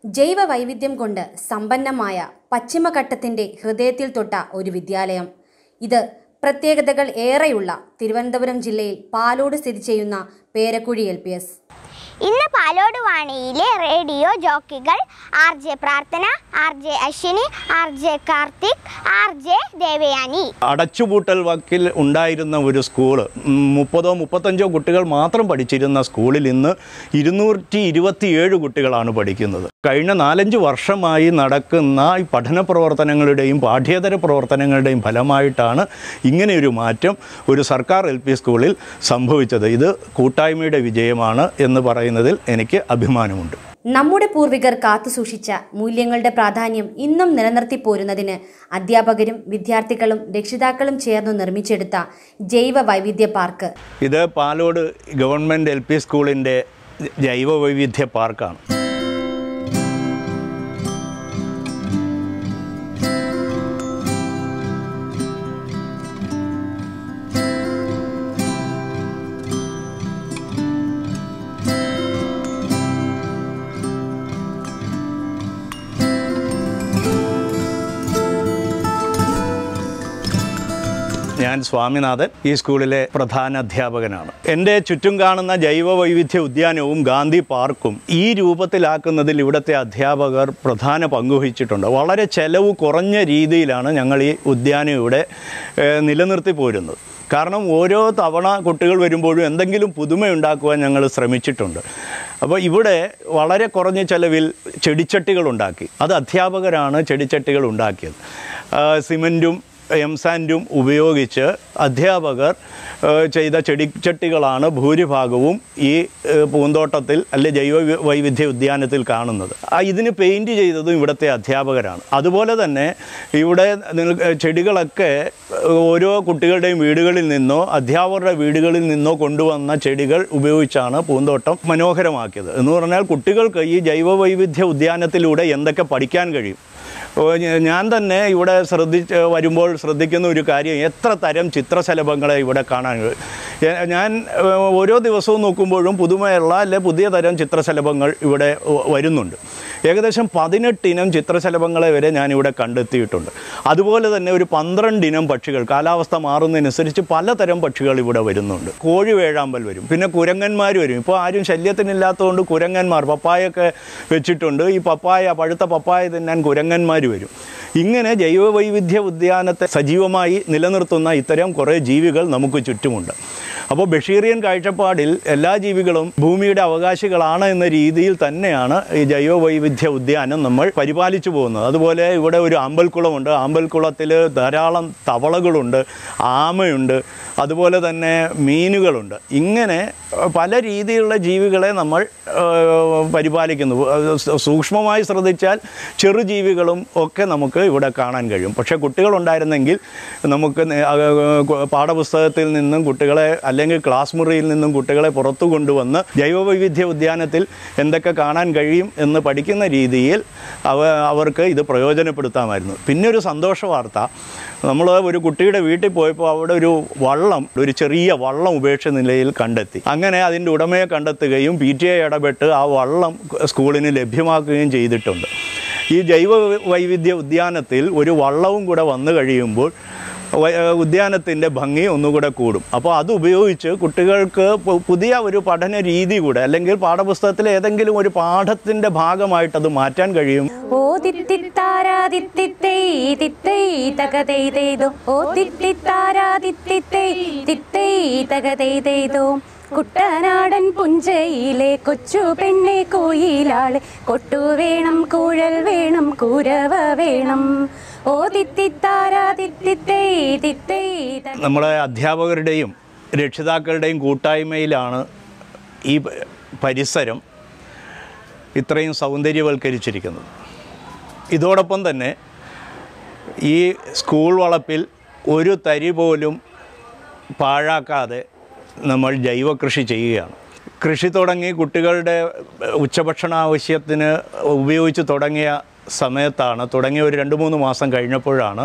ജൈവ വൈവിധ്യം കൊണ്ട് സമ്പന്നമായ പശ്ചിമഘട്ടത്തിന്റെ ഹൃദയത്തിൽ തൊട്ട ഒരു വിദ്യാലയം ഇത് പ്രത്യേകതകൾ ഏറെയുള്ള തിരുവനന്തപുരം ജില്ലയിൽ പാലോട് സ്ഥിതി ചെയ്യുന്ന പേരക്കുഴി എൽ പി എസ് ഇന്ന് പാലോട് വാണിയിലെ റേഡിയോ ജോക്കികൾ R J Prarthana R J Aswini R J Karthik R J Devayani അടച്ചുപൂട്ടൽ വക്കിൽ ഉണ്ടായിരുന്ന ഒരു സ്കൂള് ഉം, മുപ്പതോ മുപ്പത്തഞ്ചോ കുട്ടികൾ മാത്രം പഠിച്ചിരുന്ന സ്കൂളിൽ ഇന്ന് ഇരുന്നൂറ്റി ഇരുപത്തിയേഴ് കുട്ടികളാണ് പഠിക്കുന്നത് കഴിഞ്ഞ നാലഞ്ച് വർഷമായി നടക്കുന്ന ഈ പഠന പ്രവർത്തനങ്ങളുടെയും പാഠ്യേതര പ്രവർത്തനങ്ങളുടെയും ഫലമായിട്ടാണ് ഇങ്ങനെയൊരു മാറ്റം ഒരു സർക്കാർ എൽ പി സ്കൂളിൽ സംഭവിച്ചത് ഇത് കൂട്ടായ്മയുടെ വിജയമാണ് എന്ന് പറയുന്നതിൽ എനിക്ക് അഭിമാനമുണ്ട് നമ്മുടെ പൂർവികർ കാത്തുസൂക്ഷിച്ച മൂല്യങ്ങളുടെ പ്രാധാന്യം ഇന്നും നിലനിർത്തി പോരുന്നതിന് അധ്യാപകരും വിദ്യാർത്ഥികളും രക്ഷിതാക്കളും ചേർന്ന് നിർമ്മിച്ചെടുത്ത ജൈവ വൈവിധ്യ പാർക്ക് ഇത് പാലോട് ഗവൺമെൻറ് എൽ പി സ്കൂളിൻ്റെ ജൈവ വൈവിധ്യ പാർക്കാണ് ഞാൻ സ്വാമിനാഥൻ ഈ സ്കൂളിലെ പ്രധാന അധ്യാപകനാണ് എൻ്റെ ചുറ്റും കാണുന്ന ജൈവ വൈവിധ്യ ഉദ്യാനവും ഗാന്ധി പാർക്കും ഈ രൂപത്തിലാക്കുന്നതിൽ ഇവിടുത്തെ അധ്യാപകർ പ്രധാന പങ്കുവഹിച്ചിട്ടുണ്ട് വളരെ ചെലവ് കുറഞ്ഞ രീതിയിലാണ് ഞങ്ങൾ ഈ ഉദ്യാനം ഇവിടെ ഏഹ്, നിലനിർത്തി പോരുന്നത് കാരണം ഓരോ തവണ കുട്ടികൾ വരുമ്പോഴും എന്തെങ്കിലും പുതുമയുണ്ടാക്കുവാൻ ഞങ്ങൾ ശ്രമിച്ചിട്ടുണ്ട് അപ്പോൾ ഇവിടെ വളരെ കുറഞ്ഞ ചെലവിൽ ചെടിച്ചട്ടികൾ ഉണ്ടാക്കി അത് അധ്യാപകരാണ് ചെടിച്ചട്ടികൾ ഉണ്ടാക്കിയത് ആ, സിമൻറ്റും എംസാൻഡും ഉപയോഗിച്ച് അധ്യാപകർ ഏഹ്, ചെയ്ത ചെടിച്ചട്ടികളാണ് ഭൂരിഭാഗവും ഈ ഏഹ്, പൂന്തോട്ടത്തിൽ അല്ലെ ജൈവ വി- വൈവിധ്യ ഉദ്യാനത്തിൽ കാണുന്നത് ആ ഇതിന് പെയിൻറ് ചെയ്തതും ഇവിടുത്തെ അധ്യാപകരാണ് അതുപോലെ തന്നെ ഇവിടെ നിൽ- ചെടികളൊക്കെ ഓരോ കുട്ടികളുടെയും വീടുകളിൽ നിന്നോ അധ്യാപകരുടെ വീടുകളിൽ നിന്നോ കൊണ്ടുവന്ന ചെടികൾ ഉപയോഗിച്ചാണ് പൂന്തോട്ടം മനോഹരമാക്കിയത് എന്ന് പറഞ്ഞാൽ കുട്ടികൾക്ക് ഈ ജൈവ വൈവിധ്യ ഉദ്യാനത്തിലൂടെ എന്തൊക്കെ പഠിക്കാൻ കഴിയും ഓ, ഞ- ഞാൻ തന്നെ ഇവിടെ ശ്രദ്ധിച്ച് വരുമ്പോൾ ശ്രദ്ധിക്കുന്ന ഒരു കാര്യം എത്ര തരം ചിത്രശലഭങ്ങളെ ഇവിടെ കാണാൻ കഴിയും. എ- ഞാൻ ഏഹ്, ഓരോ ദിവസവും നോക്കുമ്പോഴും പുതുമയുള്ള അല്ലെ പുതിയ തരം ചിത്രശലഭങ്ങൾ ഇവിടെ വ- വരുന്നുണ്ട് ഏകദേശം പതിനെട്ട് ഇനം ചിത്രശലഭങ്ങളെ വരെ ഞാനിവിടെ കണ്ടെത്തിയിട്ടുണ്ട് അതുപോലെ തന്നെ ഒരു പന്ത്രണ്ട് ഇനം പക്ഷികൾ കാലാവസ്ഥ മാറുന്നതിനനുസരിച്ച് പലതരം പക്ഷികൾ ഇവിടെ വരുന്നുണ്ട് കോഴി വേഴാമ്പൽ വരും പിന്നെ കുരങ്ങന്മാർ വരും ഇപ്പോൾ ആരും ശല്യത്തിനില്ലാത്തതുകൊണ്ട് കുരങ്ങന്മാർ പപ്പായൊക്കെ വെച്ചിട്ടുണ്ട് ഈ പപ്പായ പഴുത്ത പപ്പായ തിന്നാൻ കുരങ്ങന്മാർ വരും ഇങ്ങനെ ജൈവവൈവിധ്യ ഉദ്യാനത്തെ സജീവമായി നിലനിർത്തുന്ന ഇത്തരം കുറേ ജീവികൾ നമുക്ക് ചുറ്റുമുണ്ട് അപ്പോൾ ബഷീറിയൻ കാഴ്ചപ്പാടിൽ എല്ലാ ജീവികളും ഭൂമിയുടെ അവകാശികളാണ് എന്ന രീതിയിൽ തന്നെയാണ് ഈ ജൈവവൈവിധ്യ ഉദ്യാനം നമ്മൾ പരിപാലിച്ചു പോകുന്നത് അതുപോലെ ഇവിടെ ഒരു ആമ്പൽക്കുളമുണ്ട് ആമ്പൽക്കുളത്തിൽ ധാരാളം തവളകളുണ്ട് ആമയുണ്ട് അതുപോലെ തന്നെ മീനുകളുണ്ട് ഇങ്ങനെ ഏഹ്, പല രീതിയിലുള്ള ജീവികളെ നമ്മൾ ഏഹ്, പരിപാലിക്കുന്നു അത് സ- സൂക്ഷ്മമായി ശ്രദ്ധിച്ചാൽ ചെറുജീവികളും ഒക്കെ നമുക്ക് ഇവിടെ കാണാൻ കഴിയും പക്ഷേ കുട്ടികളുണ്ടായിരുന്നെങ്കിൽ നമുക്ക് നേ- ആ, കു- പാഠപുസ്തകത്തിൽ നിന്നും കുട്ടികളെ അല്ലെങ്കിൽ ക്ലാസ് മുറിയിൽ നിന്നും കുട്ടികളെ പുറത്തു കൊണ്ടുവന്ന് ജൈവവൈവിധ്യ ഉദ്യാനത്തിൽ എന്തൊക്കെ കാണാൻ കഴിയും എന്ന് പഠിക്കുന്ന രീതിയിൽ അവ അവർക്ക് ഇത് പ്രയോജനപ്പെടുത്താമായിരുന്നു പിന്നെ ഒരു സന്തോഷ വാർത്ത നമ്മൾ ഒരു കുട്ടിയുടെ വീട്ടിൽ പോയപ്പോൾ അവിടെ ഒരു വള്ളം ഒരു ചെറിയ വള്ളം ഉപേക്ഷിച്ച നിലയിൽ കണ്ടെത്തി അങ്ങനെ അതിൻ്റെ ഉടമയെ കണ്ടെത്തുകയും പി ടി ഐ ഇടപെട്ട് ആ വള്ളം സ്കൂളിന് ലഭ്യമാക്കുകയും ചെയ്തിട്ടുണ്ട് ഈ ജൈവ വൈവിധ്യ ഉദ്യാനത്തിൽ ഒരു വള്ളവും കൂടെ വന്നു കഴിയുമ്പോൾ വ- ഉദ്യാനത്തിൻ്റെ ഭംഗി ഒന്നുകൂടെ കൂടും അപ്പോൾ അത് ഉപയോഗിച്ച് കുട്ടികൾക്ക് പു- പുതിയ ഒരു പഠന രീതി കൂടെ അല്ലെങ്കിൽ പാഠപുസ്തകത്തിലെ ഏതെങ്കിലും ഒരു പാഠത്തിൻ്റെ ഭാഗമായിട്ട് അത് മാറ്റാൻ കഴിയും ഓ തിത്തിത്താരാ തിത്തിത്തൈ തിത്തൈ തകതൈതൈതോ ഓ തിത്തിത്താരാ തിത്തിത്തൈ തിത്തൈ തകതൈതൈതോ കുട്ടനാടൻ പുഞ്ചയിലെ കൊച്ചു പെണ്ണെ കോയിലാളെ കൊട്ടു വേണം കൂഴൽ വേണം കൂരവ വേണം ഓ തിത്തിത്താരാ തിത്തിത്തൈ തിത്തൈ തക നമ്മളെ അധ്യാപകരുടെയും രക്ഷിതാക്കളുടെയും കൂട്ടായ്മയിലാണ് ഈ പ- പരിസരം ഇത്രയും സൗന്ദര്യവൽക്കരിച്ചിരിക്കുന്നത് ഇതോടൊപ്പം തന്നെ ഈ സ്കൂൾ വളപ്പിൽ ഒരു തരി പോലും പാഴാക്കാതെ നമ്മൾ ജൈവ കൃഷി ചെയ്യുകയാണ് കൃഷി തുടങ്ങി കുട്ടികളുടെ ഉച്ചഭക്ഷണ ആവശ്യത്തിന് ഉപയോഗിച്ച് തുടങ്ങിയ സമയത്താണ് തുടങ്ങിയ ഒരു രണ്ട് മൂന്ന് മാസം കഴിഞ്ഞപ്പോഴാണ്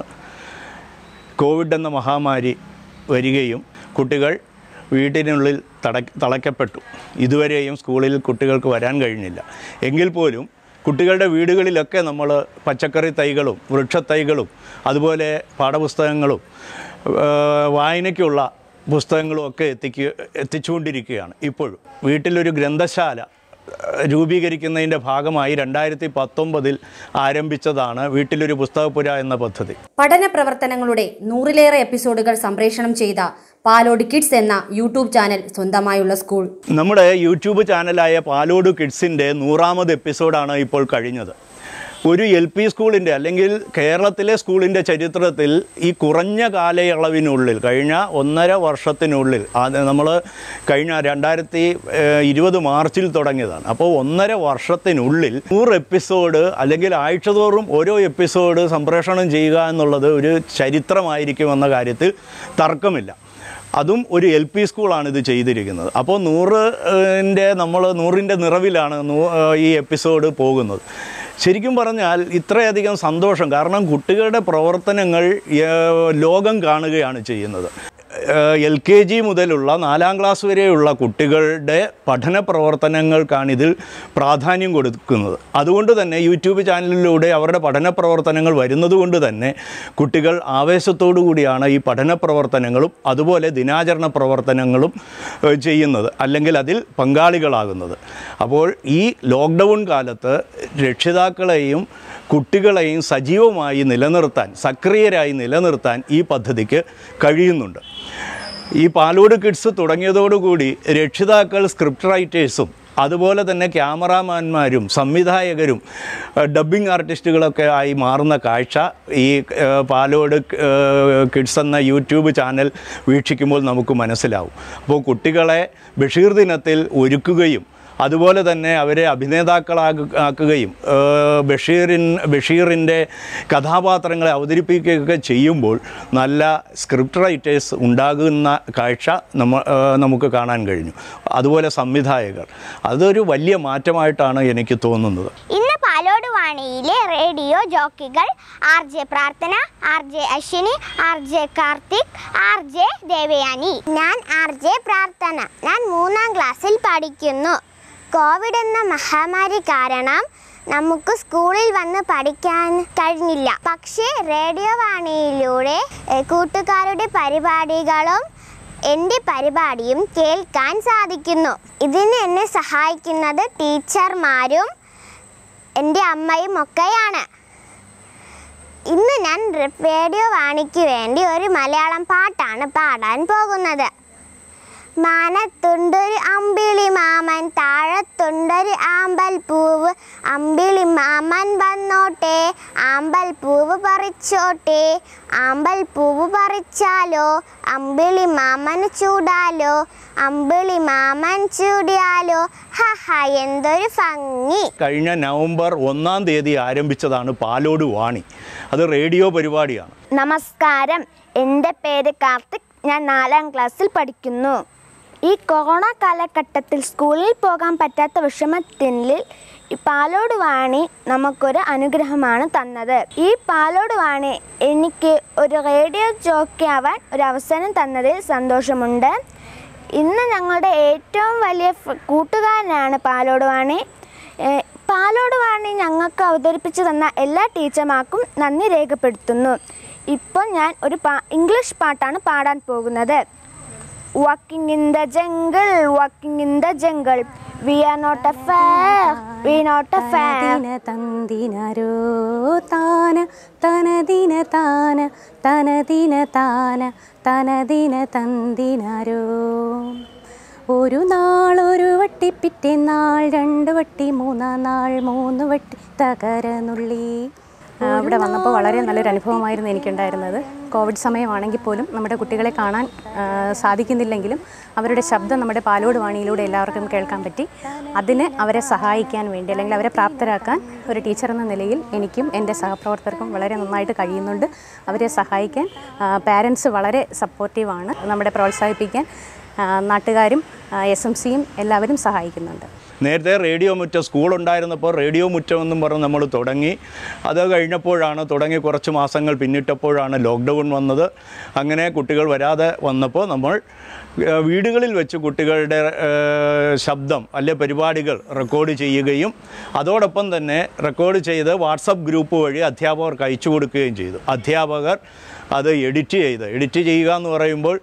കോവിഡ് എന്ന മഹാമാരി വരികയും കുട്ടികൾ വീട്ടിനുള്ളിൽ തട തളയ്ക്കപ്പെട്ടു ഇതുവരെയും സ്കൂളിൽ കുട്ടികൾക്ക് വരാൻ കഴിഞ്ഞില്ല എങ്കിൽ പോലും കുട്ടികളുടെ വീടുകളിലൊക്കെ നമ്മൾ പച്ചക്കറി തൈകളും വൃക്ഷത്തൈകളും അതുപോലെ പാഠപുസ്തകങ്ങളും ആ, വായനയ്ക്കുള്ള പുസ്തകങ്ങളും ഒക്കെ എത്തിക്കുക എത്തിച്ചുകൊണ്ടിരിക്കുകയാണ് ഇപ്പോഴും വീട്ടിലൊരു ഗ്രന്ഥശാല ആ, രൂപീകരിക്കുന്നതിൻ്റെ ഭാഗമായി രണ്ടായിരത്തി പത്തൊമ്പതിൽ ആരംഭിച്ചതാണ് വീട്ടിലൊരു പുസ്തകപ്പുര എന്ന പദ്ധതി പഠന പ്രവർത്തനങ്ങളുടെ നൂറിലേറെ എപ്പിസോഡുകൾ സംപ്രേഷണം ചെയ്ത പാലോട് കിഡ്സ് എന്ന യൂട്യൂബ് ചാനൽ സ്വന്തമായുള്ള സ്കൂൾ നമ്മുടെ യൂട്യൂബ് ചാനലായ പാലോട് കിഡ്സിൻ്റെ നൂറാമത് എപ്പിസോഡാണ് ഇപ്പോൾ കഴിഞ്ഞത് ഒരു എൽ പി സ്കൂളിൻ്റെ അല്ലെങ്കിൽ കേരളത്തിലെ സ്കൂളിൻ്റെ ചരിത്രത്തിൽ ഈ കുറഞ്ഞ കാലയളവിനുള്ളിൽ കഴിഞ്ഞ ഒന്നര വർഷത്തിനുള്ളിൽ അത് നമ്മൾ കഴിഞ്ഞ രണ്ടായിരത്തി ഇരുപത് മാർച്ചിൽ തുടങ്ങിയതാണ് അപ്പോൾ ഒന്നര വർഷത്തിനുള്ളിൽ നൂറ് എപ്പിസോഡ് അല്ലെങ്കിൽ ആഴ്ചതോറും ഓരോ എപ്പിസോഡ് സംപ്രേഷണം ചെയ്യുക എന്നുള്ളത് ഒരു ചരിത്രമായിരിക്കുമെന്ന കാര്യത്തിൽ തർക്കമില്ല അതും ഒരു എൽ പി സ്കൂളാണ് ഇത് ചെയ്തിരിക്കുന്നത് അപ്പോൾ നൂറിൻ്റെ നമ്മൾ നൂറിൻ്റെ നിറവിലാണ് നൂ- ഈ എപ്പിസോഡ് പോകുന്നത് ശരിക്കും പറഞ്ഞാൽ ഇത്രയധികം സന്തോഷം കാരണം കുട്ടികളുടെ പ്രവർത്തനങ്ങൾ ഏഹ്, ലോകം കാണുകയാണ് ചെയ്യുന്നത് എൽ കെ ജി മുതലുള്ള നാലാം ക്ലാസ് വരെയുള്ള കുട്ടികളുടെ പഠന പ്രവർത്തനങ്ങൾക്കാണ് ഇതിൽ പ്രാധാന്യം കൊടുക്കുന്നത് അതുകൊണ്ട് തന്നെ യൂട്യൂബ് ചാനലിലൂടെ അവരുടെ പഠന പ്രവർത്തനങ്ങൾ വരുന്നത് കൊണ്ട് തന്നെ കുട്ടികൾ ആവേശത്തോടു കൂടിയാണ് ഈ പഠന പ്രവർത്തനങ്ങളും അതുപോലെ ദിനാചരണ പ്രവർത്തനങ്ങളും ഏഹ്, ചെയ്യുന്നത് അല്ലെങ്കിൽ അതിൽ പങ്കാളികളാകുന്നത് അപ്പോൾ ഈ ലോക്ക്ഡൗൺ കാലത്ത് രക്ഷിതാക്കളെയും കുട്ടികളെയും സജീവമായി നിലനിർത്താൻ സക്രിയരായി നിലനിർത്താൻ ഈ പദ്ധതിക്ക് കഴിയുന്നുണ്ട് ഈ പാലോട് കിഡ്സ് തുടങ്ങിയതോടുകൂടി രക്ഷിതാക്കൾ സ്ക്രിപ്റ്റ് റൈറ്റേഴ്സും അതുപോലെ തന്നെ ക്യാമറാമാന്മാരും സംവിധായകരും ഏഹ്, ഡബ്ബിംഗ് ആർട്ടിസ്റ്റുകളൊക്കെ ആയി മാറുന്ന കാഴ്ച ഈ ഏഹ്, പാലോട് ഏഹ്, കിഡ്സ് എന്ന യൂട്യൂബ് ചാനൽ വീക്ഷിക്കുമ്പോൾ നമുക്ക് മനസ്സിലാവും അപ്പോൾ കുട്ടികളെ ബഷീർ ദിനത്തിൽ ഒരുക്കുകയും അതുപോലെ തന്നെ അവരെ അഭിനേതാക്കളാക്കുകയും ഏഹ്, ബഷീറിൻ ബഷീറിൻ്റെ കഥാപാത്രങ്ങളെ അവതരിപ്പിക്കുകയൊക്കെ ചെയ്യുമ്പോൾ നല്ല സ്ക്രിപ്റ്റ് റൈറ്റേഴ്സ് ഉണ്ടാകുന്ന കാഴ്ച നമ്മ ഏഹ്, നമുക്ക് കാണാൻ കഴിഞ്ഞു അതുപോലെ സംവിധായകർ അതൊരു വലിയ മാറ്റമായിട്ടാണ് എനിക്ക് തോന്നുന്നത് ഇന്ന് പാലോട് വാണിയിലെ റേഡിയോ ജോക്കികൾ R J Prarthana R J Aswini R J Karthik R J Devayani ഞാൻ ആർ ജെ പ്രാർത്ഥന ഞാൻ മൂന്നാം ക്ലാസ്സിൽ പഠിക്കുന്നു കോവിഡ് എന്ന മഹാമാരി കാരണം നമുക്ക് സ്കൂളിൽ വന്ന് പഠിക്കാൻ കഴിഞ്ഞില്ല പക്ഷേ റേഡിയോ വാണിയിലൂടെ എഹ്, കൂട്ടുകാരുടെ പരിപാടികളും എൻ്റെ പരിപാടിയും കേൾക്കാൻ സാധിക്കുന്നു ഇതിന് എന്നെ സഹായിക്കുന്നത് ടീച്ചർമാരും എൻ്റെ അമ്മയും ഒക്കെയാണ് ഇന്ന് ഞാൻ റേഡിയോ വാണിക്ക് വേണ്ടി ഒരു മലയാളം പാട്ടാണ് പാടാൻ പോകുന്നത് മാനത്തുണ്ടൊരു അമ്പിളി മാമൻ താഴത്തുണ്ടൊരു ആമ്പൽ പൂവ് അമ്പിളി മാമൻ വന്നോട്ടെ ആമ്പൽ പൂവ് പറിച്ചോട്ടെ ആമ്പൽ പൂവ് പറിച്ചാലോ അമ്പിളി മാമന് ചൂടാലോ അമ്പിളി മാമൻ ചൂടിയാലോ ഹഹ എന്തൊരു ഭംഗി കഴിഞ്ഞ നവംബർ ഒന്നാം തീയതി ആരംഭിച്ചതാണ് പാലോട് വാണി അത് റേഡിയോ പരിപാടിയാണ് നമസ്കാരം എൻ്റെ പേര് കാർത്തിക് ഞാൻ നാലാം ക്ലാസ്സിൽ പഠിക്കുന്നു ഈ കൊറോണ കാലഘട്ടത്തിൽ സ്കൂളിൽ പോകാൻ പറ്റാത്ത വിഷമത്തിൽ ഈ പാലോട് വാണി നമുക്കൊരു അനുഗ്രഹമാണ് തന്നത് ഈ പാലോട് വാണി എനിക്ക് ഒരു റേഡിയോ ജോക്കി ആവാൻ ഒരു അവസരം തന്നതിൽ സന്തോഷമുണ്ട് ഇന്ന് ഞങ്ങളുടെ ഏറ്റവും വലിയ ഫ്- കൂട്ടുകാരനാണ് പാലോട് വാണി ഏഹ് പാലോട് വാണി ഞങ്ങൾക്ക് അവതരിപ്പിച്ചു തന്ന എല്ലാ ടീച്ചർമാർക്കും നന്ദി രേഖപ്പെടുത്തുന്നു ഇപ്പോൾ ഞാൻ ഒരു പാ ഇംഗ്ലീഷ് പാട്ടാണ് പാടാൻ പോകുന്നത് walking in the jungle walking in the jungle we are not afraid we not afraid തനദിന തന്തിനരോ താന തനദിന താന തനദിന താന തനദിന തന്തിനരോ ഒരു നാൾ ഒരു വട്ടി പിറ്റേ നാൾ രണ്ട് വട്ടി മൂന്നാം നാൾ മൂന്ന് വട്ടി തകരനുള്ളി ആ, ഇവിടെ വന്നപ്പോൾ വളരെ നല്ലൊരു അനുഭവമായിരുന്നു എനിക്കുണ്ടായിരുന്നത് കോവിഡ് സമയമാണെങ്കിൽ പോലും നമ്മുടെ കുട്ടികളെ കാണാൻ ആ, സാധിക്കുന്നില്ലെങ്കിലും അവരുടെ ശബ്ദം നമ്മുടെ പാലോട് വാണിയിലൂടെ എല്ലാവർക്കും കേൾക്കാൻ പറ്റി അതിന് അവരെ സഹായിക്കാൻ വേണ്ടി അല്ലെങ്കിൽ അവരെ പ്രാപ്തരാക്കാൻ ഒരു ടീച്ചർ എന്ന നിലയിൽ എനിക്കും എൻ്റെ സഹപ്രവർത്തകർക്കും വളരെ നന്നായിട്ട് കഴിയുന്നുണ്ട് അവരെ സഹായിക്കാൻ പാരൻസ് വളരെ സപ്പോർട്ടീവാണ് നമ്മളെ പ്രോത്സാഹിപ്പിക്കാൻ ആ, നാട്ടുകാരും എസ് എം സിയും എല്ലാവരും സഹായിക്കുന്നുണ്ട് നേരത്തെ റേഡിയോ മുറ്റം സ്കൂളുണ്ടായിരുന്നപ്പോൾ റേഡിയോ മുറ്റം എന്നും പറഞ്ഞ് നമ്മൾ തുടങ്ങി അത് കഴിഞ്ഞപ്പോഴാണ് തുടങ്ങി കുറച്ച് മാസങ്ങൾ പിന്നിട്ടപ്പോഴാണ് ലോക്ക്ഡൗൺ വന്നത് അങ്ങനെ കുട്ടികൾ വരാതെ വന്നപ്പോൾ നമ്മൾ ഏഹ്, വീടുകളിൽ വെച്ച് കുട്ടികളുടെ ഏഹ്, ശബ്ദം അല്ലെ പരിപാടികൾ റെക്കോർഡ് ചെയ്യുകയും അതോടൊപ്പം തന്നെ റെക്കോർഡ് ചെയ്ത് വാട്സപ്പ് ഗ്രൂപ്പ് വഴി അധ്യാപകർക്ക് അയച്ചു കൊടുക്കുകയും ചെയ്തു അധ്യാപകർ അത് എഡിറ്റ് ചെയ്ത് എഡിറ്റ് ചെയ്യുക എന്ന് പറയുമ്പോൾ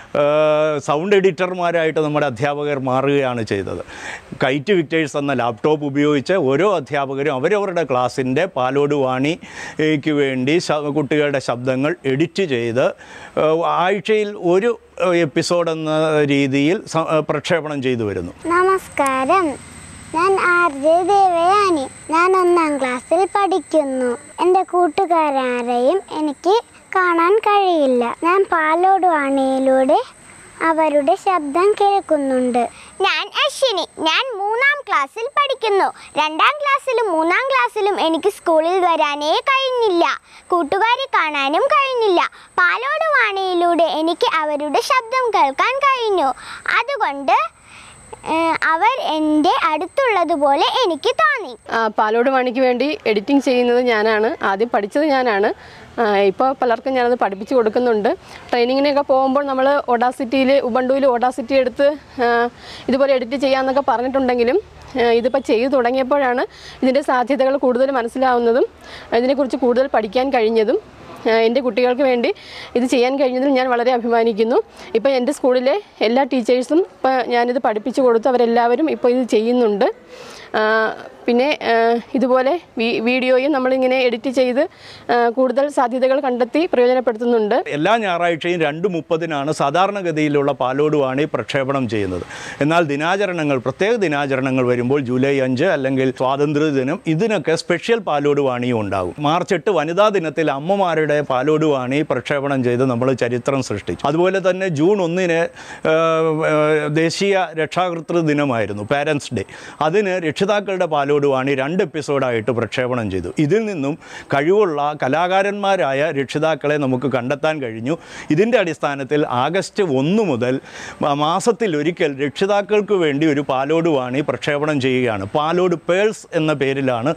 ഏഹ്, സൗണ്ട് എഡിറ്റർമാരായിട്ട് നമ്മുടെ അധ്യാപകർ മാറുകയാണ് ചെയ്തത് കൈറ്റ് വിക്ടേഴ്സ് എന്ന ലാപ്ടോപ്പ് ഉപയോഗിച്ച് ഓരോ അധ്യാപകരും അവരവരുടെ ക്ലാസ്സിൻ്റെ പാലോട് വാണിക്ക് വേണ്ടി ശ- കുട്ടികളുടെ ശബ്ദങ്ങൾ എഡിറ്റ് ചെയ്ത് ഏഹ്, ആഴ്ചയിൽ ഒരു എപ്പിസോഡ് എന്ന രീതിയിൽ സ- പ്രക്ഷേപണം ചെയ്തു വരുന്നു നമസ്കാരം ഞാൻ ആർ ജെ ദേവയാനി ഞാൻ ഒന്നാം ക്ലാസ്സിൽ പഠിക്കുന്നു എൻ്റെ കൂട്ടുകാരാരെയും എനിക്ക് കാണാൻ കഴിയില്ല ഞാൻ പാലോട് വാണിയിലൂടെ അവരുടെ ശബ്ദം കേൾക്കുന്നുണ്ട് ഞാൻ അശ്വിനി ഞാൻ മൂന്നാം ക്ലാസ്സിൽ പഠിക്കുന്നു രണ്ടാം ക്ലാസ്സിലും മൂന്നാം ക്ലാസ്സിലും എനിക്ക് സ്കൂളിൽ വരാനേ കഴിഞ്ഞില്ല കൂട്ടുകാരെ കാണാനും കഴിഞ്ഞില്ല പാലോട് വാണിയിലൂടെ എനിക്ക് അവരുടെ ശബ്ദം കേൾക്കാൻ കഴിഞ്ഞു അതുകൊണ്ട് ഏഹ്, അവർ എൻ്റെ അടുത്തുള്ളതുപോലെ എനിക്ക് തോന്നി ആ, പാലോട് വാണിക്ക് വേണ്ടി എഡിറ്റിംഗ് ചെയ്യുന്നത് ഞാനാണ് ആദ്യം പഠിച്ചത് ഞാനാണ് ഇപ്പോൾ പലർക്കും ഞാനത് പഠിപ്പിച്ചു കൊടുക്കുന്നുണ്ട് ട്രെയിനിങ്ങിനൊക്കെ പോകുമ്പോൾ നമ്മൾ ഓഡാസിറ്റിയിൽ ഉബണ്ടുവിൽ ഓഡാസിറ്റി എടുത്ത് ആ, ഇതുപോലെ എഡിറ്റ് ചെയ്യാമെന്നൊക്കെ പറഞ്ഞിട്ടുണ്ടെങ്കിലും ആ, ഇതിപ്പോൾ ചെയ്തു തുടങ്ങിയപ്പോഴാണ് ഇതിൻ്റെ സാധ്യതകൾ കൂടുതൽ മനസ്സിലാവുന്നതും ഇതിനെക്കുറിച്ച് കൂടുതൽ പഠിക്കാൻ കഴിഞ്ഞതും ആ, എൻ്റെ കുട്ടികൾക്ക് വേണ്ടി ഇത് ചെയ്യാൻ കഴിഞ്ഞതിൽ ഞാൻ വളരെ അഭിമാനിക്കുന്നു ഇപ്പോൾ എൻ്റെ സ്കൂളിലെ എല്ലാ ടീച്ചേഴ്സും ഇപ്പോൾ ഞാനിത് പഠിപ്പിച്ചു കൊടുത്തു അവരെല്ലാവരും ഇപ്പോൾ ഇത് ചെയ്യുന്നുണ്ട് ആ, പിന്നെ ആ, ഇതുപോലെ വീ- വീഡിയോയും നമ്മളിങ്ങനെ എഡിറ്റ് ചെയ്ത് ആ, കൂടുതൽ സാധ്യതകൾ കണ്ടെത്തി പ്രയോജനപ്പെടുത്തുന്നുണ്ട് എല്ലാ ഞായറാഴ്ചയും രണ്ട് മുപ്പതിനാണ് സാധാരണഗതിയിലുള്ള പാലോട് വാണി പ്രക്ഷേപണം ചെയ്യുന്നത് എന്നാൽ ദിനാചരണങ്ങൾ പ്രത്യേക ദിനാചരണങ്ങൾ വരുമ്പോൾ ജൂലൈ അഞ്ച് അല്ലെങ്കിൽ സ്വാതന്ത്ര്യ ദിനം ഇതിനൊക്കെ സ്പെഷ്യൽ പാലോട് വാണിയും ഉണ്ടാകും മാർച്ച് എട്ട് വനിതാ ദിനത്തിൽ അമ്മമാരുടെ പാലോട് വാണി പ്രക്ഷേപണം ചെയ്ത് നമ്മൾ ചരിത്രം സൃഷ്ടിച്ചു അതുപോലെ തന്നെ ജൂൺ ഒന്നിന് ആ, ആ, ദേശീയ രക്ഷാകർതൃ ദിനമായിരുന്നു പാരൻസ് ഡേ അതിന് രക്ഷിതാക്കളുടെ പാലോട് വാണി രണ്ട് എപ്പിസോഡായിട്ട് പ്രക്ഷേപണം ചെയ്തു ഇതിൽ നിന്നും കഴിവുള്ള കലാകാരന്മാരായ രക്ഷിതാക്കളെ നമുക്ക് കണ്ടെത്താൻ കഴിഞ്ഞു ഇതിൻ്റെ അടിസ്ഥാനത്തിൽ ആഗസ്റ്റ് ഒന്ന് മുതൽ മ- മാസത്തിൽ ഒരിക്കൽ രക്ഷിതാക്കൾക്ക് വേണ്ടി ഒരു പാലോട് വാണി പ്രക്ഷേപണം ചെയ്യുകയാണ് പാലോട് പേൾസ് എന്ന പേരിലാണ്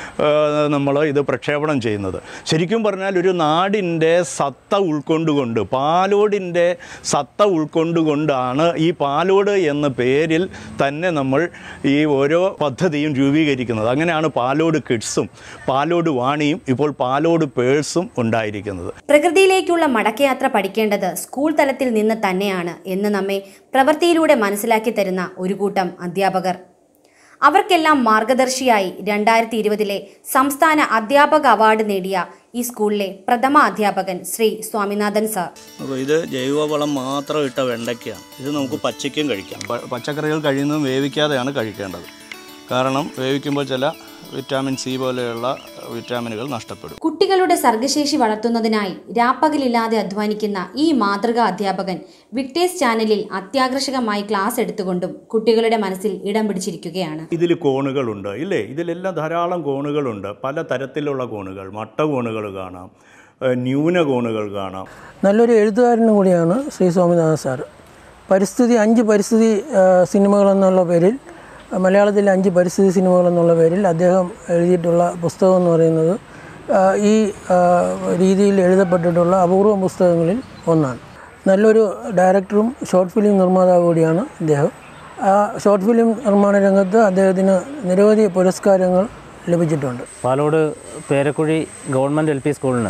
നമ്മൾ ഇത് പ്രക്ഷേപണം ചെയ്യുന്നത് ശരിക്കും പറഞ്ഞാൽ ഒരു നാടിൻ്റെ സത്ത ഉൾക്കൊണ്ടുകൊണ്ട് പാലോടിൻ്റെ സത്ത ഉൾക്കൊണ്ടുകൊണ്ടാണ് ഈ പാലോട് എന്ന പേരിൽ തന്നെ നമ്മൾ ഈ ഓരോ പദ്ധതിയും രൂപീകരിക്കുന്നത് അങ്ങനെയാണ് പാലോട് കിഡ്സും പാലോട് വാണിയും ഇപ്പോൾ പാലോട് പേഴ്സും ഉണ്ടായിരിക്കുന്നത് പ്രകൃതിയിലേക്കുള്ള മടക്കയാത്ര പഠിക്കേണ്ടത് സ്കൂൾ തലത്തിൽ നിന്ന് തന്നെയാണ് എന്ന് നമ്മെ പ്രവൃത്തിയിലൂടെ മനസ്സിലാക്കി തരുന്ന ഒരു കൂട്ടം അധ്യാപകർ അവർക്കെല്ലാം മാർഗദർശിയായി രണ്ടായിരത്തി ഇരുപതിലെ സംസ്ഥാന അധ്യാപക അവാർഡ് നേടിയ ഈ സ്കൂളിലെ പ്രഥമ അധ്യാപകൻ ശ്രീ സ്വാമിനാഥൻ സാർ അപ്പോൾ ഇത് ജൈവവളം മാത്രം ഇട്ട വെണ്ടയ്ക്കയാണ് ഇത് നമുക്ക് പച്ചയ്ക്കും കഴിക്കാം പ- പച്ചക്കറികൾ കഴിയുന്നതും വേവിക്കാതെയാണ് കഴിക്കേണ്ടത് കാരണം വേവിക്കുമ്പോൾ ചില വിറ്റാമിൻ സി പോലെയുള്ള വിറ്റാമിനുകൾ നഷ്ടപ്പെടും കുട്ടികളുടെ സർഗശേഷി വളർത്തുന്നതിനായി രാപ്പകലില്ലാതെ അധ്വാനിക്കുന്ന ഈ മാതൃകാ അധ്യാപകൻ വിക്ടേഴ്സ് ചാനലിൽ അത്യാകർഷകമായി ക്ലാസ് എടുത്തുകൊണ്ടും കുട്ടികളുടെ മനസ്സിൽ ഇടം പിടിച്ചിരിക്കുകയാണ് ഇതിൽ കോണുകളുണ്ട് ഇല്ലേ ഇതിലെല്ലാം ധാരാളം കോണുകളുണ്ട് പല തരത്തിലുള്ള കോണുകൾ മട്ട കോണുകൾ കാണാം ഏഹ് ന്യൂന കോണുകൾ കാണാം നല്ലൊരു എഴുത്തുകാരനും കൂടിയാണ് ശ്രീ സ്വാമിനാഥൻ സാർ പരിസ്ഥിതി അഞ്ച് പരിസ്ഥിതി ആ, സിനിമകൾ എന്നുള്ള പേരിൽ ആ, മലയാളത്തിലെ അഞ്ച് പരിസ്ഥിതി സിനിമകൾ എന്നുള്ള പേരിൽ അദ്ദേഹം എഴുതിയിട്ടുള്ള പുസ്തകം എന്ന് പറയുന്നത് ആ, ഈ ആ, രീതിയിൽ എഴുതപ്പെട്ടിട്ടുള്ള അപൂർവം പുസ്തകങ്ങളിൽ ഒന്നാണ് നല്ലൊരു ഡയറക്ടറും ഷോർട്ട് ഫിലിം നിർമ്മാതാവ് കൂടിയാണ് ഇദ്ദേഹം ആ ഷോർട്ട് ഫിലിം നിർമ്മാണ രംഗത്ത് അദ്ദേഹത്തിന് നിരവധി പുരസ്കാരങ്ങൾ ലഭിച്ചിട്ടുണ്ട് Palode Perakkuzhi government L P സ്കൂളിന്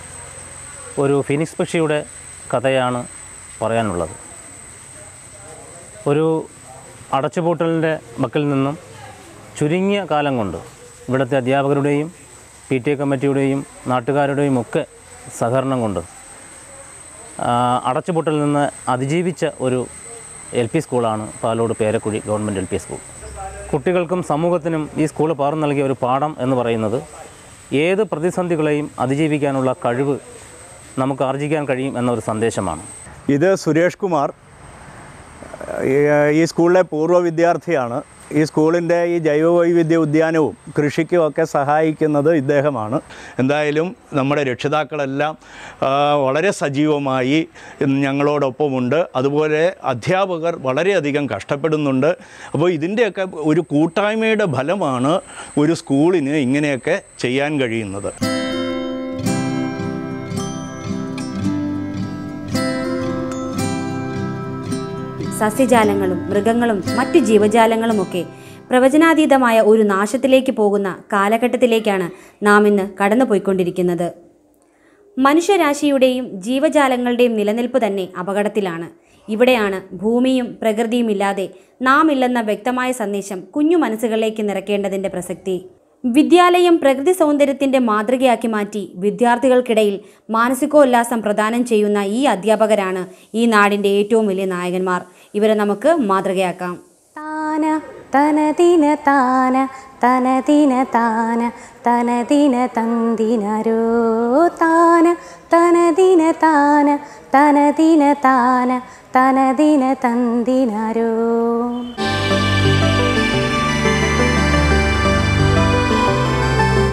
ഒരു ഫിനിക്സ് പക്ഷിയുടെ കഥയാണ് പറയാനുള്ളത് ഒരു അടച്ചുപൂട്ടലിൻ്റെ മക്കിൽ നിന്നും ചുരുങ്ങിയ കാലം കൊണ്ട് ഇവിടുത്തെ അധ്യാപകരുടെയും പി ടി എ കമ്മിറ്റിയുടെയും നാട്ടുകാരുടെയും ഒക്കെ സഹകരണം കൊണ്ട് ആ, അടച്ചുപൂട്ടലിൽ നിന്ന് അതിജീവിച്ച ഒരു എൽ പി സ്കൂളാണ് Palode Perakkuzhi government L P school കുട്ടികൾക്കും സമൂഹത്തിനും ഈ സ്കൂൾ പകർന്നു നൽകിയ ഒരു പാഠം എന്ന് പറയുന്നത് ഏത് പ്രതിസന്ധികളെയും അതിജീവിക്കാനുള്ള കഴിവ് നമുക്ക് ആർജിക്കാൻ കഴിയും എന്നൊരു സന്ദേശമാണ് ഇത് സുരേഷ് കുമാർ ഈ- ഈ സ്കൂളിലെ പൂർവ്വ വിദ്യാർത്ഥിയാണ് ഈ സ്കൂളിൻ്റെ ഈ ജൈവവൈവിധ്യ ഉദ്യാനവും കൃഷിക്കും ഒക്കെ സഹായിക്കുന്നത് ഇദ്ദേഹമാണ് എന്തായാലും നമ്മുടെ രക്ഷിതാക്കളെല്ലാം ആ, വളരെ സജീവമായി ഞങ്ങളോടൊപ്പമുണ്ട് അതുപോലെ അധ്യാപകർ വളരെയധികം കഷ്ടപ്പെടുന്നുണ്ട് അപ്പോൾ ഇതിൻ്റെയൊക്കെ ഒരു കൂട്ടായ്മയുടെ ഫലമാണ് ഒരു സ്കൂളിന് ഇങ്ങനെയൊക്കെ ചെയ്യാൻ കഴിയുന്നത് സസ്യജാലങ്ങളും മൃഗങ്ങളും മറ്റു ജീവജാലങ്ങളുമൊക്കെ പ്രവചനാതീതമായ ഒരു നാശത്തിലേക്ക് പോകുന്ന കാലഘട്ടത്തിലേക്കാണ് നാം ഇന്ന് കടന്നുപോയിക്കൊണ്ടിരിക്കുന്നത് മനുഷ്യരാശിയുടെയും ജീവജാലങ്ങളുടെയും നിലനിൽപ്പ് തന്നെ അപകടത്തിലാണ് ഇവിടെയാണ് ഭൂമിയും പ്രകൃതിയും ഇല്ലാതെ നാം ഇല്ലെന്ന വ്യക്തമായ സന്ദേശം കുഞ്ഞു മനസ്സുകളിലേക്ക് നിറയ്ക്കേണ്ടതിൻ്റെ പ്രസക്തി വിദ്യാലയം പ്രകൃതി സൗന്ദര്യത്തിൻ്റെ മാതൃകയാക്കി മാറ്റി വിദ്യാർത്ഥികൾക്കിടയിൽ മാനസികോല്ലാസം പ്രദാനം ചെയ്യുന്ന ഈ അധ്യാപകരാണ് ഈ നാടിൻ്റെ ഏറ്റവും വലിയ നായകന്മാർ ഇവരെ നമുക്ക് മാതൃകയാക്കാം താന തനദിന താന തനദിന താന തനദിന തന്തിനരോ താന തനദിന താന തനദിന താന തനദിന തന്തിനരോ